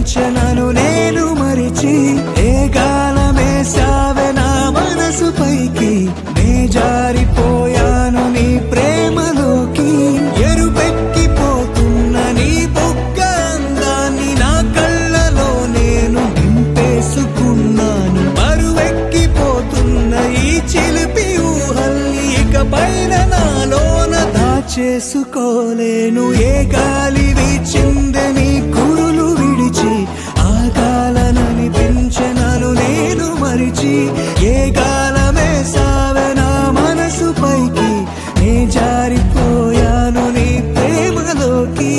పెంచనను నేను మరిచి ఏ గాలమే సావె నా మనసు పైకి నే జారిపోయాను నీ ప్రేమలోకి ఎరుపెక్కిపోతున్న నీ బొగ్గ అందాన్ని నా కళ్ళలో నేను నింపేసుకున్నాను బరువెక్కిపోతున్న ఈ చిలిపి ఊహల్ని ఇక పైన నాలోన దాచేసుకోలేను ఏ గాలి వీచిందని కురులు విడిచి ఆ గాలనని పెంచనను నేను మరిచి ఏ గాలమే సావె నా మనసు పైకి నే జారిపోయాను నీ ప్రేమలోకి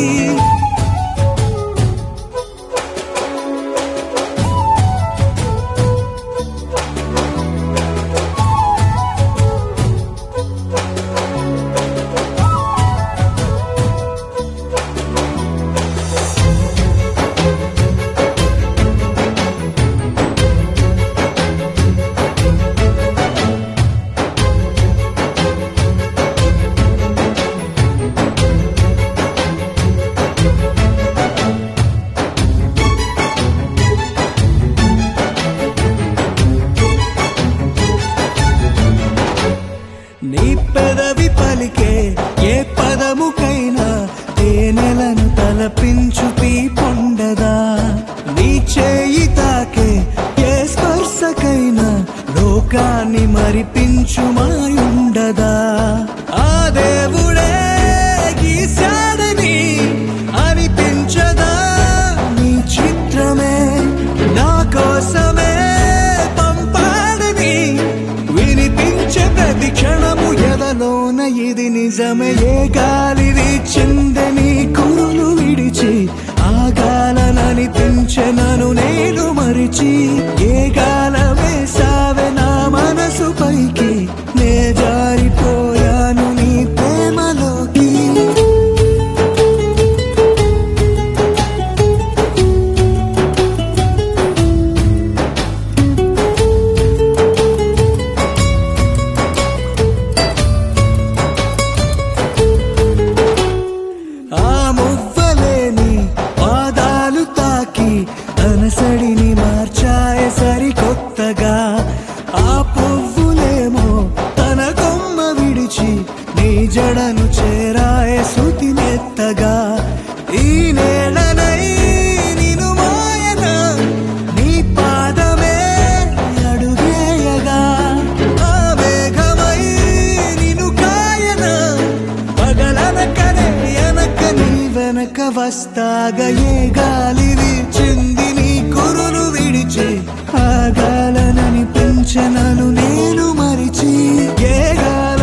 నీ పెదవి పలికే ఏ పదముకైనా తేనెలను తలపించు పీ పొండదా నీ చేయి తాకే ఏ స్పర్శకైనా లోకాన్ని మరిపించు మాయుండదా ఆ దేవుడే గీశాడని అనిపించదా నీ చిత్రమే నా కోసమే పంపాడని వినిపించే ప్రతి క్షణము ఎదలోన ఇది నిజమే ఏ గాలి వీచిందని కురులు విడిచి ఆ గాలననిపించెనను నేను మరిచి ఏ గాలమే సావె నా మనసు పైకి నే జారిపోయాను నీ ప్రేమలోకి ఆ మువ్వలేని పాదాలు తాకి అనసడిని మార్చాయ సరికొత్తగా ఆ పువ్వులేమో తన కొమ్మ విడిచి నీ జడను చేరాయ శృతి మెత్తగా ఈ నేలనై నిను మోయన నీ పాదమే అడుగేయగా ఆ మేఘమై నిను కాయన పగలనకనే ఎనక నీ వెనక వస్తాగా ఏ గాలి వీచింది నీ కురులు విడిచి ఆ గాలనని పెంచనను నేను మరిచి ఏ గాలి